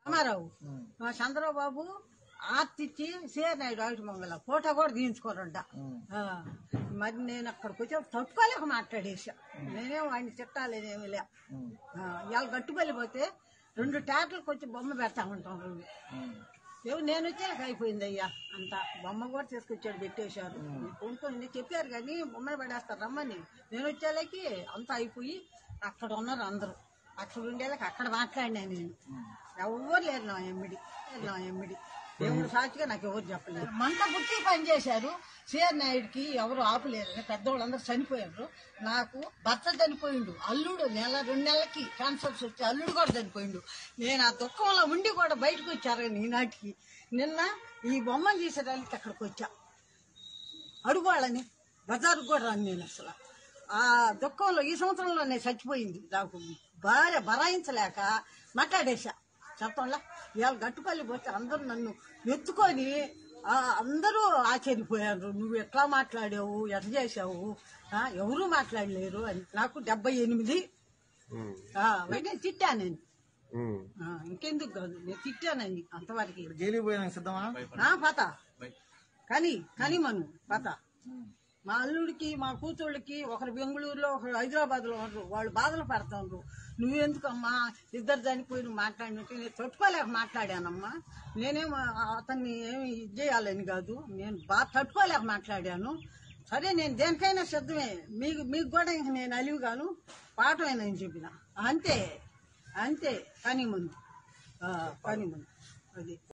రామారావు మా చంద్రబాబు ఆర్తిచ్చి సిఆర్ నాయుడు ఆయుష్ మంగళ ఫోటో కూడా తీయించుకోరంట ఆ, మరి నేను అక్కడికి వచ్చి తట్టుకోలేక మాట్లాడేసా నేనేం వాడిని తిట్టాలేదేమి లే ఆ, ఇవాళ గట్టుబల్లి పోతే రెండు ట్యాట్లకు వచ్చి బొమ్మ పెడతా ఉంటాం రెండు ఏమో నేను వచ్చాక అయిపోయింది అయ్యా అంత బొమ్మ కూడా తీసుకొచ్చాడు పెట్టేశారు కొనుక్కొని చెప్పారు కానీ బొమ్మ పడేస్తారు రమ్మని నేను వచ్చేలాకి అంతా అయిపోయి అక్కడ ఉన్నారు అందరూ అక్కడ ఉండేలాకి అక్కడ మాట్లాడినా నేను ఎవరు లేరు నా ఎమ్మిడి లేరు నా ఎమ్మిడి దేవుడు సాక్షిగా నాకు ఎవరు చెప్పలేదు మంట పుట్టి పని చేశారు సిఆర్ నాయుడికి ఎవరు ఆపులేరు పెద్దవాళ్ళందరూ చనిపోయారు నాకు భర్త చనిపోయిండు అల్లుడు నెల రెండు నెలలకి క్యాన్సర్స్ వచ్చి అల్లుడు కూడా చనిపోయిండు నేను ఆ దుఃఖంలో ఉండి కూడా బయటకు వచ్చారు ఈనాటికి నిన్న ఈ బొమ్మను తీసేదానికి అక్కడికి వచ్చా అడుగువాళ్ళని బజారుకు కూడా రాను నేను అసలు ఆ దుఃఖంలో ఈ సంవత్సరంలోనే చచ్చిపోయింది నాకు భార్య భరాయించలేక మాట్లాడేశా చెప్పంలా ఇవాళ గట్టుపల్లి పోతే అందరూ నన్ను ఎత్తుకొని ఆ, అందరూ ఆశ్చర్యపోయారు నువ్వు ఎట్లా మాట్లాడావు ఎట్లా చేసావు ఆ, ఎవరూ మాట్లాడలేరు అని నాకు డెబ్బై ఎనిమిది ఆ, వెంటనే తిట్టా నేను ఆ, ఇంకెందుకు కాదు నేను తిట్టానని అంతవరకు జైలుకి పోయినా సిద్ధమా ఆ, పత కానీ కానీ మను పత మా అల్లుడికి మా కూతుళ్ళకి ఒకరు బెంగళూరులో ఒకరు హైదరాబాద్ లో ఉన్నారు వాళ్ళు బాధలు పడుతున్నారు నువ్వెందుకమ్మా ఇద్దరు చనిపోయి మాట్లాడినట్టు నేను తట్టుకోలేక మాట్లాడానమ్మా నేనేం అతన్ని ఏమి ఇది చేయాలని కాదు నేను బాగా తట్టుకోలేక మాట్లాడాను సరే నేను దేనికైనా సిద్ధమే మీకు మీకు కూడా ఇంక నేను అలివిగాను పాఠమైనా అని చెప్పిన అంతే అంతే కానీ ముందు కానీ ముందు అది